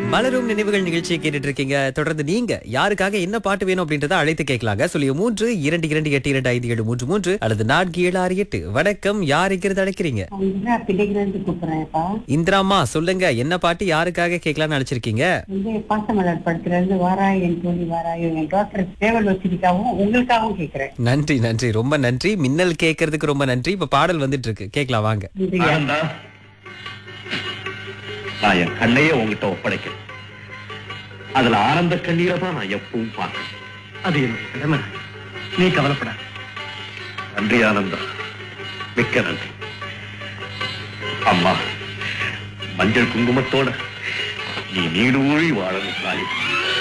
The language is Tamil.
மலரும் நினைவுகள் நிகழ்ச்சியை கேட்டுட்டு இருக்கீங்க தொடர்ந்து நீங்க யாருக்காக என்ன பாட்டு வேணும் அப்படின்றத அழைத்து கேட்கலாங்க சொல்லி மூன்று இரண்டு இரண்டு எட்டு இரண்டு ஐந்து ஏழு மூன்று மூன்று அல்லது நான்கு ஏழு ஆறு எட்டு வணக்கம் யார் இருக்கிறது அழைக்கிறீங்க இந்திரா பிள்ளைகிலேருந்து கூப்பிடுறேன்ப்பா இந்திராமா சொல்லுங்க என்ன பாட்டு யாருக்காக கேட்கலாம்னு நினைச்சிருக்கீங்க வந்து பாசமலர் படத்துல இருந்து வாராய் என் தோழி வாராயோ என் டாக்டர் சேவல் வச்சிருக்காவும் உங்களுக்காகவும் கேக்குறேன் நன்றி நன்றி ரொம்ப நன்றி மின்னல் கேட்கறதுக்கு ரொம்ப நன்றி இப்ப பாடல் வந்துட்டு இருக்கு கேட்கலாம் வாங்க நன்றியா. ஆனந்தா நான் என் கண்ணையே உங்ககிட்ட ஒப்படைக்கிறேன் அதுல ஆனந்த கண்ணீரை தான் நான் எப்பவும் பார்க்கிறேன் அது என் கடமை நீ கவலைப்பட நன்றி ஆனந்தா மிக்க நன்றி அம்மா மஞ்சள் குங்குமத்தோட நீ நீடூழி வாழணும் தாய்